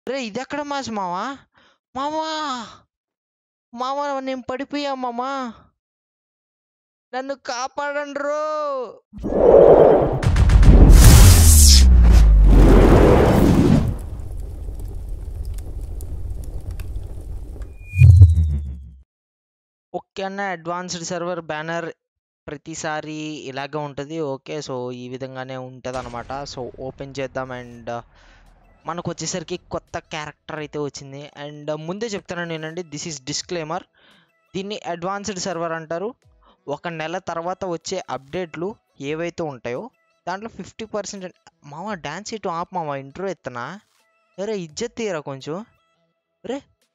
రే ఇది ఎక్కడ మాస్ మావా మామా మామ నేను పడిపోయా మామా నన్ను కాపాడండి రో ఓకే అన్న అడ్వాన్స్డ్ సర్వర్ బ్యానర్ ప్రతిసారి ఇలాగే ఉంటుంది ఓకే సో ఈ విధంగానే ఉంటుంది అనమాట సో ఓపెన్ చేద్దాం అండ్ మనకు వచ్చేసరికి కొత్త క్యారెక్టర్ అయితే వచ్చింది అండ్ ముందే చెప్తాను నేనండి దిస్ ఈస్ డిస్క్లైమర్ దీన్ని అడ్వాన్స్డ్ సర్వర్ అంటారు ఒక నెల తర్వాత వచ్చే అప్డేట్లు ఏవైతే ఉంటాయో దాంట్లో ఫిఫ్టీ పర్సెంట్ మామ డ్యాన్స్ ఇటు ఆప్ మామ ఇంట్రో ఎత్తనా అరే ఇజ్జత్ తీయరా కొంచెం రే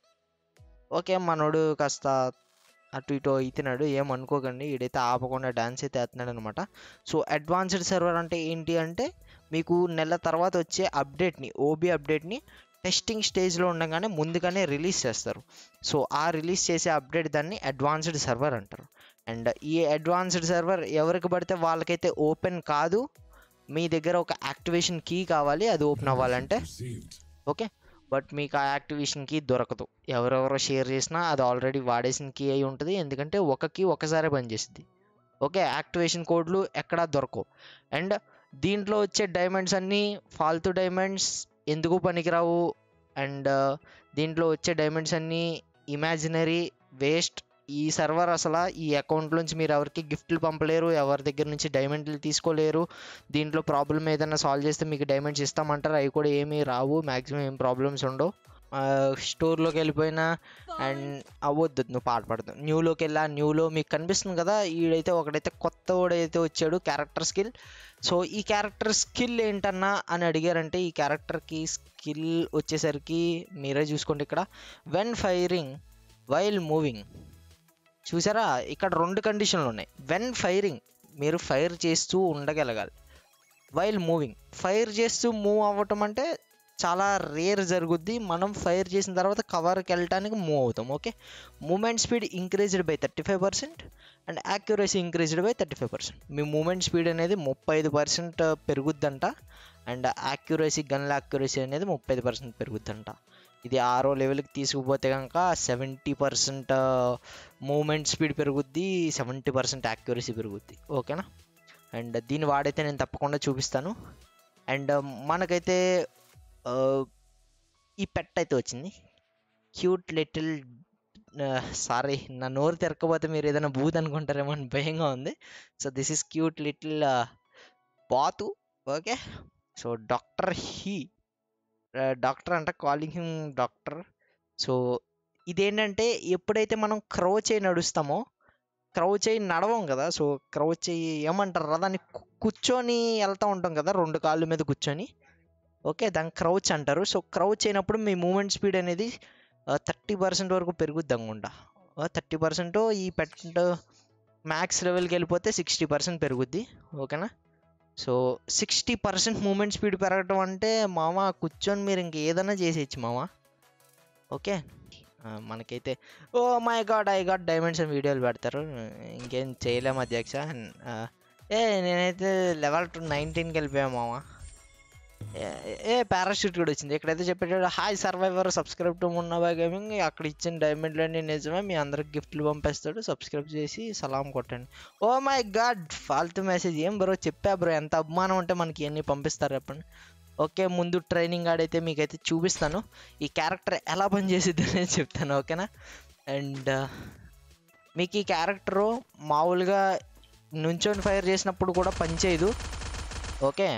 ఓకే మనోడు కాస్త అటు ఇటు అవుతున్నాడు ఏమనుకోకండి ఈడైతే ఆపకుండా డ్యాన్స్ అయితే వేస్తున్నాడు అనమాట సో అడ్వాన్స్డ్ సర్వర్ అంటే ఏంటి అంటే మీకు నెల తర్వాత వచ్చే అప్డేట్ని ఓబీ అప్డేట్ని టెస్టింగ్ స్టేజ్లో ఉండగానే ముందుగానే రిలీజ్ చేస్తారు సో ఆ రిలీజ్ చేసే అప్డేట్ దాన్ని అడ్వాన్స్డ్ సర్వర్ అంటారు అండ్ ఈ అడ్వాన్స్డ్ సర్వర్ ఎవరికి పడితే వాళ్ళకైతే ఓపెన్ కాదు మీ దగ్గర ఒక యాక్టివేషన్ కీ కావాలి అది ఓపెన్ అవ్వాలంటే ఓకే బట్ మీకు ఆ యాక్టివేషన్ కీ దొరకదు ఎవరెవరో షేర్ చేసినా అది ఆల్రెడీ వాడేసిన కీ అయి ఉంటుంది ఎందుకంటే ఒక కీ ఒకసారి పనిచేస్తుంది ఓకే యాక్టివేషన్ కోడ్లు ఎక్కడా దొరకవు అండ్ దీంట్లో వచ్చే డైమండ్స్ అన్నీ ఫాల్తూ డైమండ్స్ ఎందుకు పనికిరావు అండ్ దీంట్లో వచ్చే డైమండ్స్ అన్నీ ఇమాజినరీ వేస్ట్ ఈ సర్వర్ అసలు ఈ అకౌంట్ నుంచి మీరు ఎవరికి గిఫ్ట్లు పంపలేరు ఎవరి దగ్గర నుంచి డైమండ్లు తీసుకోలేరు దీంట్లో ప్రాబ్లం ఏదైనా సాల్వ్ చేస్తే మీకు డైమండ్స్ ఇస్తామంటారు అవి కూడా ఏమీ రావు మ్యాక్సిమం ఏం ప్రాబ్లమ్స్ ఉండవు స్టోర్లోకి వెళ్ళిపోయినా అండ్ అవ్వద్దు నువ్వు పాట పాడతావు న్యూలోకి వెళ్ళా న్యూలో మీకు కనిపిస్తుంది కదా ఈడైతే ఒకడైతే కొత్త వాడైతే వచ్చాడు క్యారెక్టర్ స్కిల్ సో ఈ క్యారెక్టర్ స్కిల్ ఏంటన్నా అని అడిగారంటే ఈ క్యారెక్టర్కి స్కిల్ వచ్చేసరికి మీరే చూసుకోండి ఇక్కడ వెన్ ఫైరింగ్ వైల్ మూవింగ్ చూసారా ఇక్కడ రెండు కండిషన్లు ఉన్నాయి వెన్ ఫైరింగ్ మీరు ఫైర్ చేస్తూ ఉండగలగాలి వైల్ మూవింగ్ ఫైర్ చేస్తూ మూవ్ అవ్వటం అంటే చాలా రేర్ జరుగుద్ది మనం ఫైర్ చేసిన తర్వాత కవర్కి వెళ్ళటానికి మూవ్ అవుతాం okay moment speed increased by thirty five percent and accuracy increased by thirty five percent మీ మూమెంట్ స్పీడ్ అనేది ముప్పై ఐదు పర్సెంట్ పెరుగుద్దంట అండ్ యాక్యురసీ గన్ల యాక్యురసీ అనేది ముప్పై ఐదు పర్సెంట్ పెరుగుద్దంట ఇది ఆరో లెవెల్కి తీసుకుపోతే కనుక సెవెంటీ పర్సెంట్ మూమెంట్ స్పీడ్ పెరుగుద్ది సెవెంటీ పర్సెంట్ యాక్యురసీ పెరుగుద్ది ఓకేనా అండ్ దీన్ని వాడైతే నేను తప్పకుండా చూపిస్తాను అండ్ మనకైతే ఆ, ఈ పెట్ అయితే వచ్చింది క్యూట్ లిటిల్ సారీ నా నోరు తెరకపోతే మీరు ఏదైనా బూత్ అనుకుంటారేమో అని భయంగా ఉంది so this is cute little బాతు okay so doctor he doctor అంట కాలింగ్ హిమ్ డాక్టర్ సో ఇదేంటంటే ఎప్పుడైతే మనం క్రౌచ్ అయి నడుస్తామో క్రౌచ్ అయి నడవం కదా సో క్రౌచ్ అయ్యి ఏమంటారు రా దాన్ని కు- కూర్చొని వెళ్తూ ఉంటాం కదా రెండు కాళ్ళ మీద కూర్చొని ఓకే దాన్ని క్రౌచ్ అంటారు సో క్రౌచ్ అయినప్పుడు మీ మూమెంట్ స్పీడ్ అనేది థర్టీ పర్సెంట్ వరకు పెరుగుద్ది అనుకుంటా థర్టీ పర్సెంట్ ఈ పెట్ మ్యాక్స్ లెవెల్కి వెళ్ళిపోతే సిక్స్టీ పర్సెంట్ పెరుగుద్ది ఓకేనా so sixty percent moment speed పెరగటం అంటే మామ కూర్చొని మీరు ఇంక ఏదైనా చేసేయచ్చు మామ ఓకే ఆ, మనకైతే oh my god I got diamonds అని వీడియోలు పెడతారు ఇంకేం చేయలేము అధ్యక్ష ఆ, ఏ నేనైతే లెవెల్ టు నైన్టీన్కి వెళ్ళిపోయా మామ ఏ- ఏ పారాషూట్ కూడా వచ్చింది ఇక్కడైతే చెప్పేటాడు hi survivor subscribe to Munnaba gaming అక్కడ ఇచ్చిన డైమండ్లన్నీ నిజమే మీ అందరికి గిఫ్ట్లు పంపిస్తాడు సబ్స్క్రైబ్ చేసి సలాం కొట్టండి ఓ మై గాడ్ ఫాల్తు మెసేజ్ ఏం బ్రో చెప్పా బ్రో ఎంత అభిమానం ఉంటే మనకి ఇవన్నీ పంపిస్తారు చెప్పండి ఓకే ముందు ట్రైనింగ్ ఆడైతే మీకైతే చూపిస్తాను ఈ క్యారెక్టర్ ఎలా పనిచేసిద్ది అనేది చెప్తాను ఓకేనా అండ్ మీకు ఈ క్యారెక్టరు మామూలుగా నుంచొని ఫైర్ చేసినప్పుడు కూడా పనిచేయదు ఓకే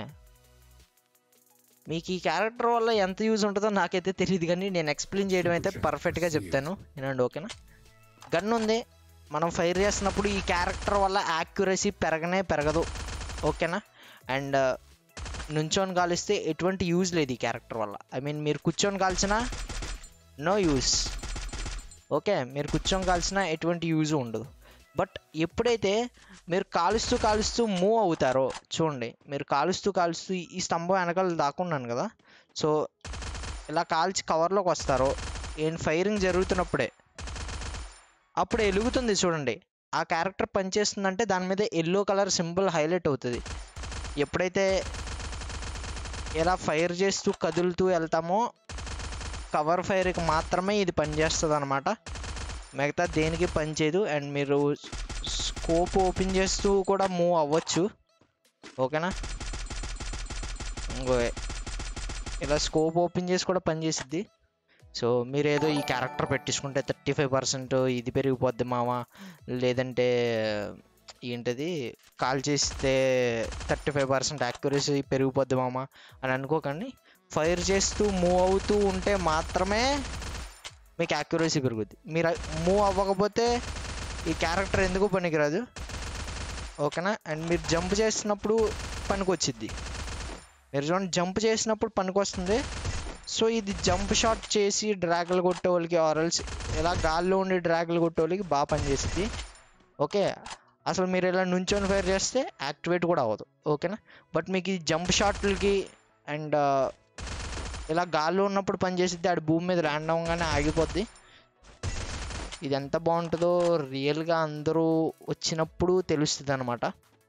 మీకు ఈ క్యారెక్టర్ వల్ల ఎంత యూజ్ ఉంటుందో నాకైతే తెలియదు కానీ నేను ఎక్స్ప్లెయిన్ చేయడం అయితే పర్ఫెక్ట్గా చెప్తాను వినండి ఓకేనా గన్ ఉంది మనం ఫైర్ చేస్తున్నప్పుడు ఈ క్యారెక్టర్ వల్ల యాక్యురసీ పెరగనే పెరగదు ఓకేనా అండ్ నుంచొని కాలిస్తే ఎటువంటి యూజ్ లేదు ఈ క్యారెక్టర్ వల్ల ఐ మీన్ మీరు కూర్చొని కాల్చినా నో యూస్ ఓకే మీరు కూర్చొని కాల్చినా ఎటువంటి యూజ్ ఉండదు బట్ ఎప్పుడైతే మీరు కాలుస్తూ కాలుస్తూ మూవ్ అవుతారో చూడండి మీరు కాలుస్తూ కాలుస్తూ ఈ- ఈ స్తంభం వెనకాల దాక్కున్నాను కదా సో ఇలా కాల్చి కవర్లోకి వస్తారో ఏం ఫైరింగ్ జరుగుతున్నప్పుడే అప్పుడు ఎలుగుతుంది చూడండి ఆ క్యారెక్టర్ పనిచేస్తుందంటే దాని మీద ఎల్లో కలర్ సింబల్ హైలైట్ అవుతుంది ఎప్పుడైతే ఇలా ఫైర్ చేస్తూ కదులుతూ వెళ్తామో కవర్ ఫైర్కి మాత్రమే ఇది పనిచేస్తుంది అనమాట మిగతా దేనికి పనిచేయదు అండ్ మీరు స్కోప్ ఓపెన్ చేస్తూ కూడా మూవ్ అవ్వచ్చు ఓకేనా ఇంకో ఇలా స్కోప్ ఓపెన్ చేసి కూడా పనిచేసిద్ది సో మీరు ఏదో ఈ క్యారెక్టర్ పెట్టించుకుంటే థర్టీ ఫైవ్ పర్సెంట్ ఇది పెరిగిపోద్ది మామ లేదంటే ఏంటది కాల్ చేస్తే థర్టీ ఫైవ్ పర్సెంట్ యాక్యురసీ పెరిగిపోద్ది మామ అని అనుకోకండి ఫైర్ చేస్తూ మూవ్ అవుతూ ఉంటే మాత్రమే మీకు యాక్యురసీ పెరుగుద్ది మీరు మూవ్ అవ్వకపోతే ఈ క్యారెక్టర్ ఎందుకు పనికిరాదు ఓకేనా అండ్ మీరు జంప్ చేసినప్పుడు పనికి వచ్చిద్ది మీరు చూడండి జంప్ చేసినప్పుడు పనికి వస్తుంది సో ఇది జంప్ షాట్ చేసి డ్రాగలు కొట్టే వాళ్ళకి ఆరల్స్ ఇలా గాల్లో ఉండి డ్రాగలు కొట్టే వాళ్ళకి బాగా పనిచేస్తుంది ఓకే అసలు మీరు ఇలా నుంచొని ఫైర్ చేస్తే యాక్టివేట్ కూడా అవ్వదు ఓకేనా బట్ మీకు ఈ జంప్ షాట్లకి అండ్ ఇలా గాల్లో ఉన్నప్పుడు పనిచేసిద్ది ఆడి భూమి మీద ల్యాండ్ అవ్వగానే ఆగిపోద్ది ఇది ఎంత బాగుంటుందో రియల్గా అందరూ వచ్చినప్పుడు తెలుస్తుంది అనమాట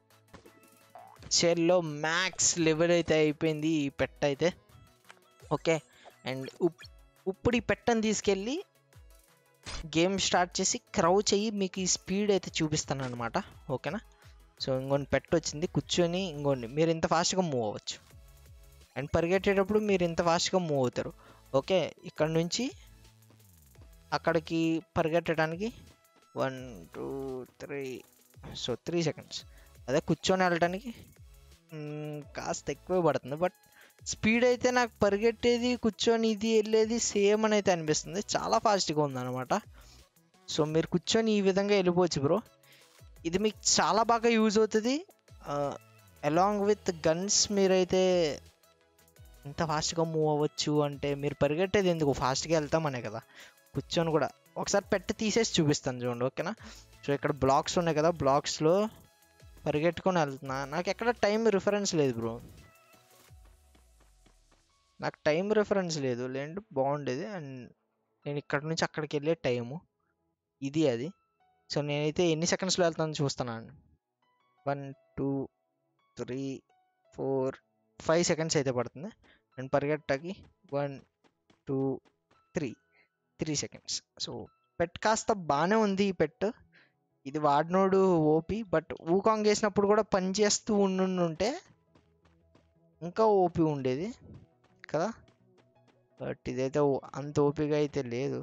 షేర్లో మ్యాక్స్ లెవెల్ అయితే అయిపోయింది ఈ పెట్ట అయితే ఓకే అండ్ ఇప్పుడు ఈ పెట్టని తీసుకెళ్ళి గేమ్ స్టార్ట్ చేసి క్రౌచ్ అయ్యి మీకు ఈ స్పీడ్ అయితే చూపిస్తాను అనమాట ఓకేనా సో ఇంకొన్ని పెట్ట వచ్చింది కూర్చొని ఇంకోండి మీరు ఇంత ఫాస్ట్గా మూవ్ అవ్వచ్చు అండ్ పరిగెట్టేటప్పుడు మీరు ఇంత ఫాస్ట్గా మూవ్ అవుతారు ఓకే ఇక్కడ నుంచి అక్కడికి పరిగెట్టడానికి one two three so three seconds అదే కూర్చొని వెళ్ళడానికి మ్, కాస్త ఎక్కువ పడుతుంది బట్ స్పీడ్ అయితే నాకు పరిగెట్టేది కూర్చొని ఇది వెళ్ళేది సేమ్ అని అయితే అనిపిస్తుంది చాలా ఫాస్ట్గా ఉందన్నమాట సో మీరు కూర్చొని ఈ విధంగా వెళ్ళిపోవచ్చు బ్రో ఇది మీకు చాలా బాగా యూజ్ అవుతుంది అలాంగ్ విత్ గన్స్ మీరైతే ఇంత ఫాస్ట్గా మూవ్ అవ్వచ్చు అంటే మీరు పరిగెట్టేది ఎందుకు ఫాస్ట్గా వెళ్తామనే కదా కూర్చొని కూడా ఒకసారి పెట్టి తీసేసి చూపిస్తాను చూడండి ఓకేనా సో ఇక్కడ బ్లాక్స్ ఉన్నాయి కదా బ్లాక్స్లో పరిగెట్టుకొని వెళ్తున్నా నాకు ఎక్కడ టైం రిఫరెన్స్ లేదు బ్రో నాకు టైం రిఫరెన్స్ లేదు లేదంటే బాగుండేది అండ్ నేను ఇక్కడ నుంచి అక్కడికి వెళ్ళే టైము ఇది అది సో నేనైతే ఎన్ని సెకండ్స్లో వెళ్తానో చూస్తున్నాను one two three four five seconds అయితే పడుతుంది అండ్ పరిగెట్టకి one two three three seconds so pet కాస్త బాగానే ఉంది ఈ పెట్ ఇది వాడినోడు ఓపి బట్ ఊకాంగ్ వేసినప్పుడు కూడా పని చేస్తూ ఉండుంటే ఇంకా ఓపి ఉండేది కదా బట్ ఇదైతే ఓ- అంత ఓపిక అయితే లేదు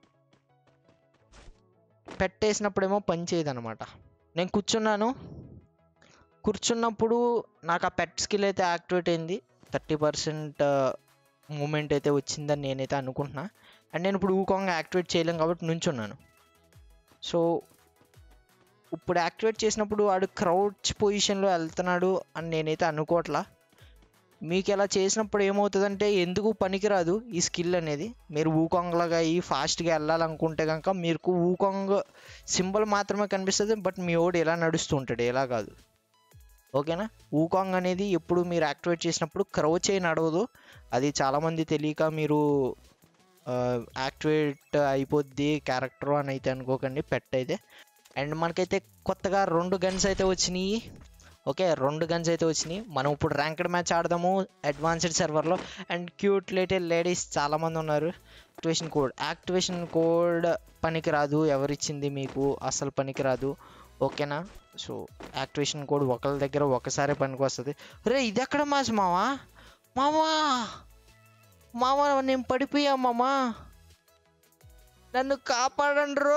పెట్టేసినప్పుడేమో పని చేయదు అనమాట నేను కూర్చున్నాను కూర్చున్నప్పుడు నాకు ఆ పెట్ స్కిల్ అయితే యాక్టివేట్ అయింది థర్టీ పర్సెంట్ మూమెంట్ అయితే వచ్చిందని నేనైతే అనుకుంటున్నా అండ్ నేను ఇప్పుడు ఊకంగా యాక్టివేట్ చేయలేం కాబట్టి నుంచున్నాను సో ఇప్పుడు యాక్టివేట్ చేసినప్పుడు వాడు క్రౌచ్ పొజిషన్లో వెళ్తున్నాడు అని నేనైతే అనుకోవట్లా మీకు ఇలా చేసినప్పుడు ఏమవుతుందంటే ఎందుకు పనికిరాదు ఈ స్కిల్ అనేది మీరు ఊకాంగ్లాగా అయ్యి ఫాస్ట్గా వెళ్ళాలనుకుంటే కనుక మీకు ఊకాంగ్ సింబల్ మాత్రమే కనిపిస్తుంది బట్ మీ ఓడి ఎలా నడుస్తూ ఉంటాడు ఎలా కాదు ఓకేనా ఊకాంగ్ అనేది ఎప్పుడు మీరు యాక్టివేట్ చేసినప్పుడు క్రౌచ్ అయి నడవదు అది చాలామంది తెలియక మీరు యాక్టివేట్ అయిపోద్ది క్యారెక్టర్ అని అయితే అనుకోకండి పెట్ అయితే అండ్ మనకైతే కొత్తగా రెండు గన్స్ అయితే వచ్చినాయి ఓకే రెండు గన్స్ అయితే వచ్చినాయి మనం ఇప్పుడు ర్యాంక్డ్ మ్యాచ్ ఆడదాము అడ్వాన్స్డ్ సర్వర్లో అండ్ క్యూట్ లేటెడ్ లేడీస్ చాలామంది ఉన్నారు యాక్టివేషన్ కోడ్ యాక్టివేషన్ కోడ్ పనికిరాదు ఎవరిచ్చింది మీకు అసలు పనికిరాదు ఓకేనా సో యాక్టివేషన్ కోడ్ ఒకరి దగ్గర ఒకసారి పనికి వస్తుంది రే ఇది ఎక్కడ మాస్ మావా మామా మామా నేను పడిపోయా మామా నన్ను కాపాడండి రో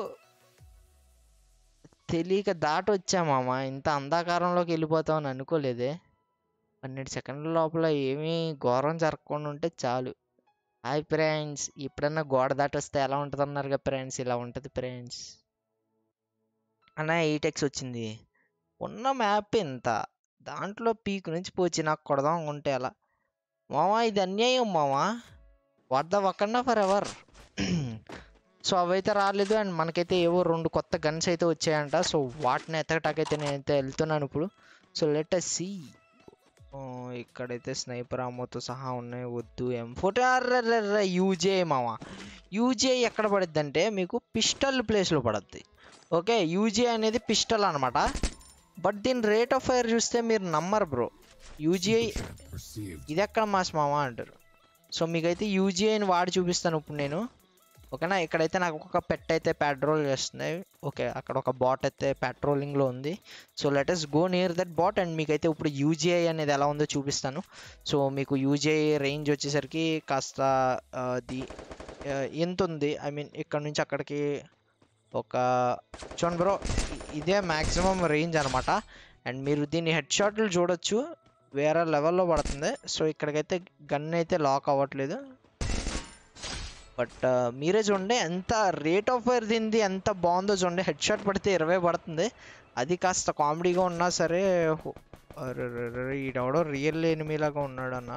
తెలియక దాటి వచ్చా మామ ఇంత అంధాకారంలోకి వెళ్ళిపోతామని అనుకోలేదే పన్నెండు సెకండ్ల లోపల ఏమీ ఘోరం జరగకుండా ఉంటే చాలు హాయ్ ఫ్రెండ్స్ ఎప్పుడన్నా గోడ దాటి వస్తే ఎలా ఉంటుంది అన్నారుగా ఫ్రెండ్స్ ఇలా ఉంటుంది ఫ్రెండ్స్ అన్న ఎయిట్ ఎక్స్ వచ్చింది ఉన్న మ్యాప్ ఇంత దాంట్లో పీక్ నుంచి పోచి నాకు కొడదాం అనుకుంటే ఎలా మామా ఇది అన్యాయం మామా what the Wakanda forever so అవైతే రాలేదు అండ్ మనకైతే ఏవో రెండు కొత్త గన్స్ అయితే వచ్చాయంట సో వాటిని ఎత్తకటాకైతే నేనైతే వెళ్తున్నాను ఇప్పుడు సో లెట్ అస్ సి ఇక్కడైతే స్నైపర్ అమ్మతో సహా ఉన్నాయి వద్దు ఎం ఫోటో యూజే మామ యూజే ఎక్కడ పడుద్ది అంటే మీకు పిస్టల్ ప్లేస్లో పడుద్ది ఓకే యూజే అనేది పిస్టల్ అనమాట బట్ దీని రేట్ ఆఫ్ ఫైర్ చూస్తే మీరు నమ్మరు బ్రో యూజీఐ Perceived. ఇది ఎక్కడ మాస్ మామ అంటారు సో మీకైతే యూజీఐని వాడి చూపిస్తాను ఇప్పుడు నేను ఓకేనా ఇక్కడైతే నాకు ఒక పెట్ అయితే పెట్రోల్ చేస్తుంది ఓకే అక్కడ ఒక బాట్ అయితే పెట్రోలింగ్లో ఉంది so let's go near that bot and మీకైతే ఇప్పుడు యూజీఐ అనేది ఎలా ఉందో చూపిస్తాను సో మీకు యూజీఐ రేంజ్ వచ్చేసరికి కాస్త ఆ, ది ఆ, ఎంత ఉంది ఐ మీన్ ఇక్కడ నుంచి అక్కడికి ఒక చూడండి బ్రో ఇదే మ్యాక్సిమం రేంజ్ అనమాట అండ్ మీరు దీన్ని హెడ్ షాట్లు చూడొచ్చు వేరే లెవెల్లో పడుతుంది సో ఇక్కడికైతే గన్ అయితే లాక్ అవ్వట్లేదు బట్ మీరే చూడండి ఎంత రేట్ ఆఫ్ ఫైర్ దీనిది ఎంత బాగుందో చూడండి హెడ్ షాట్ పడితే ఇరవై పడుతుంది అది కాస్త కామెడీగా ఉన్నా సరే హో- అరెరెరెరె, ఈడెవడో రియల్ ఎనిమీలాగా ఉన్నాడన్న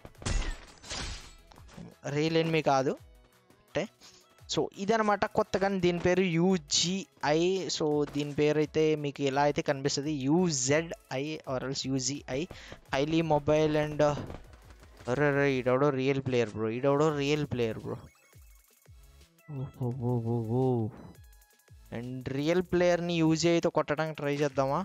రియల్ ఎనిమీ కాదు అంటే సో ఇదనమాట కొత్తగా దీని పేరు యూజిఐ సో దీని పేరు అయితే మీకు ఎలా అయితే కనిపిస్తుంది UZI or else UZI highly mobile and అరే రే ఈడెవడో రియల్ ప్లేయర్ బ్రో ఈడెవడో real player bro and real ప్లేయర్ని యూజీఐతో కొట్టడానికి ట్రై చేద్దామా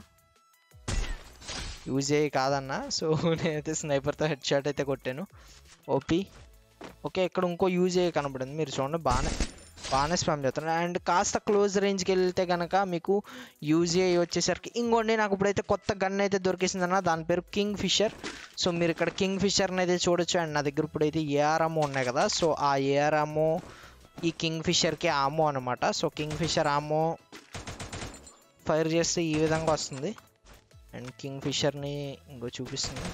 యూజీఐ కాదన్నా సో నేనైతే స్నైపర్తో హెడ్ షాట్ అయితే కొట్టాను ఓపీ ఓకే ఇక్కడ ఇంకో యూజీఐ కనబడింది మీరు చూడండి బాగానే బాగానే స్పామ్ చేస్తున్నాడు అండ్ కాస్త క్లోజ్ రేంజ్కి వెళ్తే కనుక మీకు యూజీఐ వచ్చేసరికి ఇంకోండి నాకు ఇప్పుడైతే కొత్త గన్ అయితే దొరికేసిందన్న దాని పేరు కింగ్ ఫిషర్ సో మీరు ఇక్కడ కింగ్ ఫిషర్ని అయితే చూడొచ్చు అండ్ నా దగ్గర ఇప్పుడైతే ఏఆర్ఎంఓ ఉన్నాయి కదా సో ఆ ఏఆర్ఎంఓ ఈ కింగ్ ఫిషర్కి ఆమో అనమాట so king fisher ammo fire చేస్తే ఈ విధంగా వస్తుంది అండ్ కింగ్ ఫిషర్ని ఇంకో చూపిస్తుంది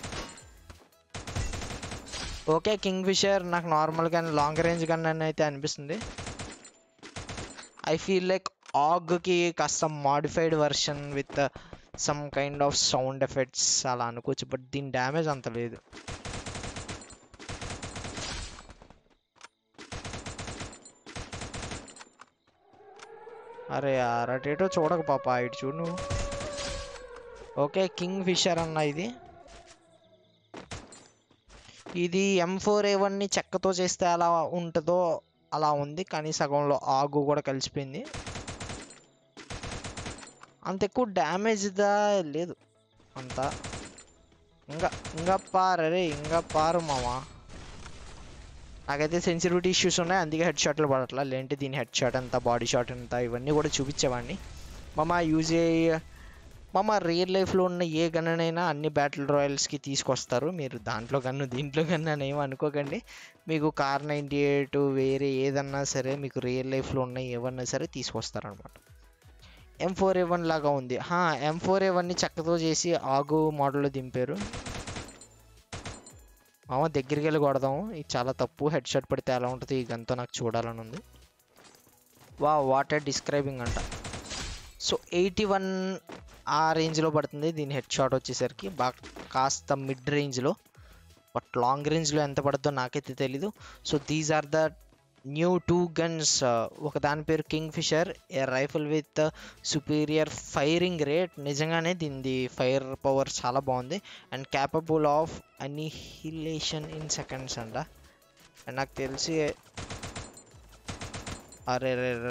ఓకే కింగ్ ఫిషర్ నాకు నార్మల్గా లాంగ్ రేంజ్ గన్ అని అయితే అనిపిస్తుంది ఐ ఫీల్ లైక్ ఆగ్కి కాస్త modified version with some kind of sound effects అలా అనుకోవచ్చు బట్ దీని డ్యామేజ్ అంత లేదు అరే అరటేటో చూడక పాప ఇటు చూడు నువ్వు ఓకే కింగ్ ఫిషర్ అన్న ఇది ఇది ఎం ఫోర్ ఏ వన్ని చెక్కతో చేస్తే ఎలా ఉంటుందో అలా ఉంది కానీ సగంలో ఆగు కూడా కలిసిపోయింది అంత ఎక్కువ డ్యామేజ్ దా లేదు అంత ఇంకా ఇంకా పారు అరే ఇంకా పారు మామా నాకైతే సెన్సిటివిటీ ఇష్యూస్ ఉన్నాయి అందుకే హెడ్ షాట్లు పడట్లా లేదంటే దీని హెడ్ షాట్ అంతా బాడీ షాట్ అంతా ఇవన్నీ కూడా చూపించేవాడిని మామ యూజ్ మామ రియల్ లైఫ్లో ఉన్న ఏ గన్ననైనా అన్ని బ్యాటిల్ రాయల్స్కి తీసుకొస్తారు మీరు దాంట్లో గన్ను దీంట్లో గన్ను అని ఏమి అనుకోకండి మీకు కార్ నైంటీ ఎయిట్ వేరే ఏదన్నా సరే మీకు రియల్ లైఫ్లో ఉన్న ఏవన్నా సరే తీసుకొస్తారనమాట ఎం ఫోర్ ఏ వన్ లాగా ఉంది ఎం ఫోర్ ఏ వన్ని చెక్కతో చేసి ఆగు మోడల్లో దింపారు మామ దగ్గరికి వెళ్ళి కొడదాం ఇది చాలా తప్పు హెడ్ షాట్ పడితే ఎలా ఉంటుంది ఈ గన్తో నాకు చూడాలని ఉంది వా వాటర్ డిస్క్రైబింగ్ అంట సో ఎయిటీ వన్ ఆ రేంజ్లో పడుతుంది దీని హెడ్ షాట్ వచ్చేసరికి బాగా కాస్త మిడ్ రేంజ్లో బట్ లాంగ్ రేంజ్లో ఎంత పడుతుందో నాకైతే తెలీదు so these are the new two guns ఒక దాని పేరు king fisher a rifle with superior firing rate నిజంగానే దీనిది ఫైర్ పవర్ చాలా బాగుంది and capable of annihilation in seconds అంట అండ్ నాకు తెలిసి అరే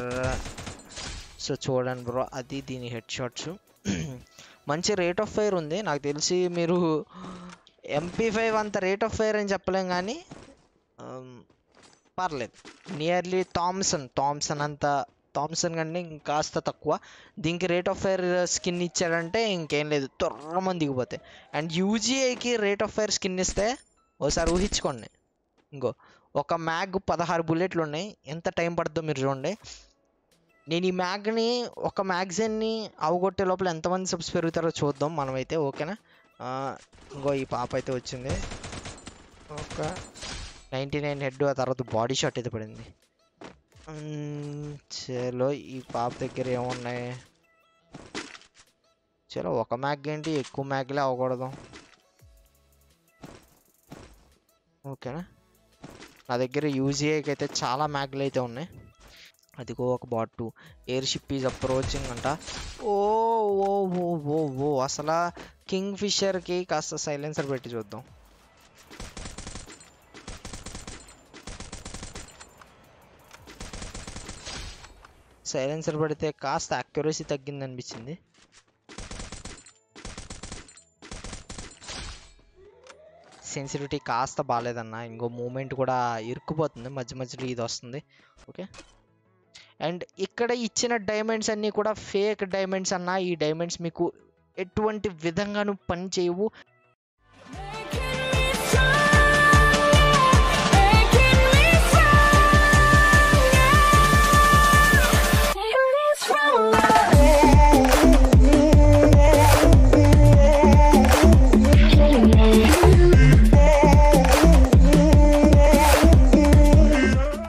సో చూడండి బ్రో అది దీని హెడ్ షాట్స్ మంచి రేట్ ఆఫ్ ఫైర్ ఉంది నాకు తెలిసి మీరు ఎంపీ ఫైవ్ అంత రేట్ ఆఫ్ ఫైర్ అని చెప్పలేం కానీ ఆమ్, పర్లేదు నియర్లీ థామ్సన్ థామ్సన్ అంత థామ్సన్ కంటే ఇంకాస్త తక్కువ దీనికి రేట్ ఆఫ్ ఫైర్ స్కిన్ ఇచ్చాడంటే ఇంకేం లేదు త్వరమంది దిగిపోతాయి అండ్ యూజీఐకి రేట్ ఆఫ్ ఫైర్ స్కిన్ ఇస్తే ఒకసారి ఊహించుకోండి ఇంకో ఒక మ్యాగ్ పదహారు బుల్లెట్లు ఉన్నాయి ఎంత టైం పడుతుందో మీరు చూడండి నేను ఈ మ్యాగ్ని ఒక మ్యాగజైన్ని అవగొట్టే లోపల ఎంతమంది సబ్స్ పెరుగుతారో చూద్దాం మనమైతే ఓకేనా ఆ, ఇంకో ఈ పాప అయితే వచ్చింది ఒక నైంటీ నైన్ హెడ్ ఆ తర్వాత బాడీ షాట్ అయితే పడింది మ్మ్, చలో ఈ పాప దగ్గర ఏమున్నాయి చలో ఒక మ్యాగ్ ఏంటి ఎక్కువ మ్యాగ్లే అవ్వకూడదు ఓకేనా నా దగ్గర యూజీఐకి అయితే చాలా మ్యాగ్లు అయితే ఉన్నాయి అదిగో ఒక bot two airship is approaching అంట ఓ ఓ ఓ ఓ ఓ అసలు కింగ్ ఫిషర్కి కాస్త సైలెన్సర్ పెట్టి చూద్దాం సైలెన్సర్ పెడితే కాస్త యాక్యురసీ తగ్గింది అనిపించింది సెన్సిటివిటీ కాస్త బాగాలేదన్న ఇంకో మూమెంట్ కూడా ఇరుక్కుపోతుంది మధ్య మధ్యలో ఇది వస్తుంది ఓకే అండ్ ఇక్కడ ఇచ్చిన డైమండ్స్ అన్నీ కూడా ఫేక్ డైమండ్స్ అన్న ఈ డైమండ్స్ మీకు ఎటువంటి విధంగాను పని చేయవు